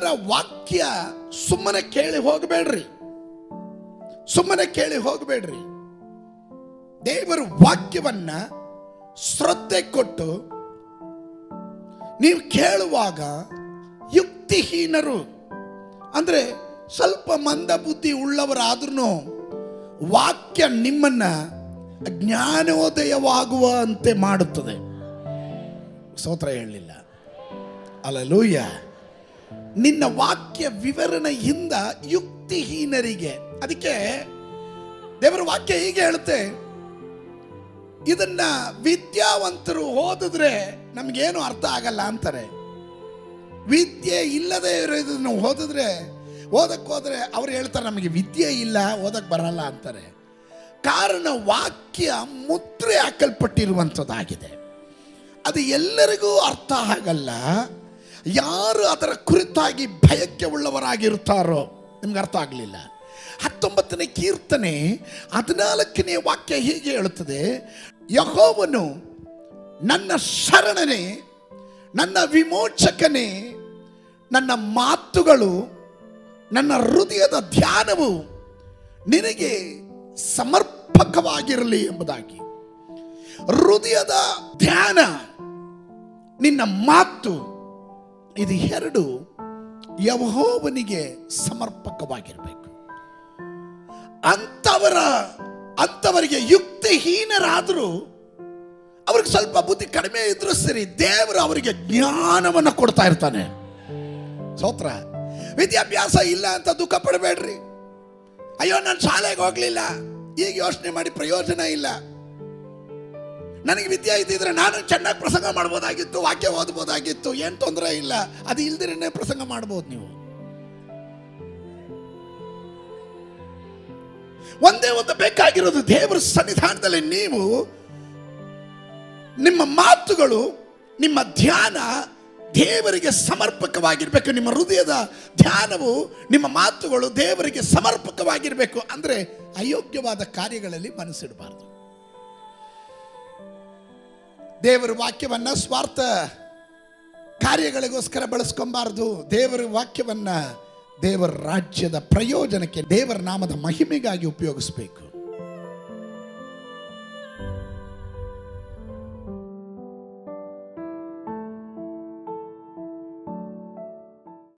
ವಾಕ್ಯ ಸುಮ್ಮನೆ ಕೇಳಿ ಹೋಗಬೇಡ್ರಿ ಸುಮ್ಮನೆ ಕೇಳಿ ಹೋಗಬೇಡ್ರಿ ದೇವರ ವಾಕ್ಯವನ್ನ ಶ್ರದ್ಧೆ ಕೊಟ್ಟು ನೀವು ಕೇಳುವಾಗ ಯುಕ್ತಿಹೀನರು ಅಂದ್ರೆ ಸ್ವಲ್ಪ ಮಂದ ಬುದ್ಧಿ ಉಳ್ಳವರಾದ್ರೂ ವಾಕ್ಯ ನಿಮ್ಮನ್ನ ಜ್ಞಾನೋದಯವಾಗುವಂತೆ ಮಾಡುತ್ತದೆ ಸ್ತೋತ್ರ ಹೇಳಲಿಲ್ಲ ಅಲ್ಲೂಯ್ಯ ನಿನ್ನ ವಾಕ್ಯ ವಿವರಣೆಯಿಂದ ಯುಕ್ತಿಹೀನರಿಗೆ ಅದಕ್ಕೆ ದೇವರ ವಾಕ್ಯ ಹೀಗೆ ಹೇಳುತ್ತೆ ಇದನ್ನ ವಿದ್ಯಾವಂತರು ಓದಿದ್ರೆ ನಮಗೇನು ಅರ್ಥ ಆಗಲ್ಲ ಅಂತಾರೆ ವಿದ್ಯೆ ಇಲ್ಲದೆ ಇರೋದನ್ನು ಓದಿದ್ರೆ ಓದಕ್ಕೆ ಹೋದ್ರೆ ಅವ್ರು ಹೇಳ್ತಾರೆ ನಮಗೆ ವಿದ್ಯೆ ಇಲ್ಲ ಓದಕ್ಕೆ ಬರಲ್ಲ ಅಂತಾರೆ ಕಾರಣ ವಾಕ್ಯ ಮುದ್ರೆ ಹಾಕಲ್ಪಟ್ಟಿರುವಂಥದ್ದಾಗಿದೆ ಅದು ಎಲ್ಲರಿಗೂ ಅರ್ಥ ಆಗಲ್ಲ ಯಾರು ಅದರ ಕುರಿತಾಗಿ ಭಯಕ್ಕೆ ಉಳ್ಳವರಾಗಿರುತ್ತಾರೋ ನಿಮ್ಗೆ ಅರ್ಥ ಆಗಲಿಲ್ಲ ಹತ್ತೊಂಬತ್ತನೇ ಕೀರ್ತನೆ ಹದಿನಾಲ್ಕನೇ ವಾಕ್ಯ ಹೀಗೆ ಹೇಳುತ್ತದೆ ಯಹೋವನು ನನ್ನ ಶರಣನೇ ನನ್ನ ವಿಮೋಚಕನೇ ನನ್ನ ಮಾತುಗಳು ನನ್ನ ಹೃದಯದ ಧ್ಯಾನವು ನಿನಗೆ ಸಮರ್ಪಕವಾಗಿರಲಿ ಎಂಬುದಾಗಿ ಹೃದಯದ ಧ್ಯಾನ ನಿನ್ನ ಮಾತು ಇದು ಎರಡು ಯಹೋವನಿಗೆ ಸಮರ್ಪಕವಾಗಿರಬೇಕು ಅಂತವರ ಅಂತವರಿಗೆ ಯುಕ್ತಿಹೀನರಾದರೂ ಅವ್ರಿಗೆ ಸ್ವಲ್ಪ ಬುದ್ಧಿ ಕಡಿಮೆ ಇದ್ರೂ ಸರಿ ದೇವರು ಅವರಿಗೆ ಜ್ಞಾನವನ್ನು ಕೊಡ್ತಾ ಇರ್ತಾನೆ ಸೋತ್ರ ವಿದ್ಯಾಭ್ಯಾಸ ಇಲ್ಲ ಅಂತ ದುಃಖ ಪಡಬೇಡ್ರಿ ಅಯ್ಯೋ ನಾನು ಶಾಲೆಗೆ ಹೋಗ್ಲಿಲ್ಲ ಈಗ ಯೋಚನೆ ಮಾಡಿ ಪ್ರಯೋಜನ ಇಲ್ಲ ನನಗೆ ವಿದ್ಯೆ ಇದ್ದಿದ್ರೆ ನಾನು ಚೆನ್ನಾಗಿ ಪ್ರಸಂಗ ಮಾಡ್ಬೋದಾಗಿತ್ತು ವಾಕ್ಯ ಓದ್ಬೋದಾಗಿತ್ತು ಏನು ತೊಂದರೆ ಇಲ್ಲ ಅದು ಇಲ್ದಿರೇ ಪ್ರಸಂಗ ಮಾಡ್ಬೋದು ನೀವು ಒಂದೇ ಒಂದು ಬೇಕಾಗಿರೋದು ದೇವರ ಸನ್ನಿಧಾನದಲ್ಲಿ ನೀವು ನಿಮ್ಮ ಮಾತುಗಳು ನಿಮ್ಮ ಧ್ಯಾನ ದೇವರಿಗೆ ಸಮರ್ಪಕವಾಗಿರ್ಬೇಕು ನಿಮ್ಮ ಹೃದಯದ ಧ್ಯಾನವು ನಿಮ್ಮ ಮಾತುಗಳು ದೇವರಿಗೆ ಸಮರ್ಪಕವಾಗಿರಬೇಕು ಅಂದ್ರೆ ಅಯೋಗ್ಯವಾದ ಕಾರ್ಯಗಳಲ್ಲಿ ಮನಸ್ಸಿಡಬಾರ್ದು ದೇವರ ವಾಕ್ಯವನ್ನ ಸ್ವಾರ್ಥ ಕಾರ್ಯಗಳಿಗೋಸ್ಕರ ಬಳಸ್ಕೊಬಾರ್ದು ದೇವರ ವಾಕ್ಯವನ್ನ ದೇವರ ರಾಜ್ಯದ ಪ್ರಯೋಜನಕ್ಕೆ ದೇವರ ನಾಮದ ಮಹಿಮೆಗಾಗಿ ಉಪಯೋಗಿಸಬೇಕು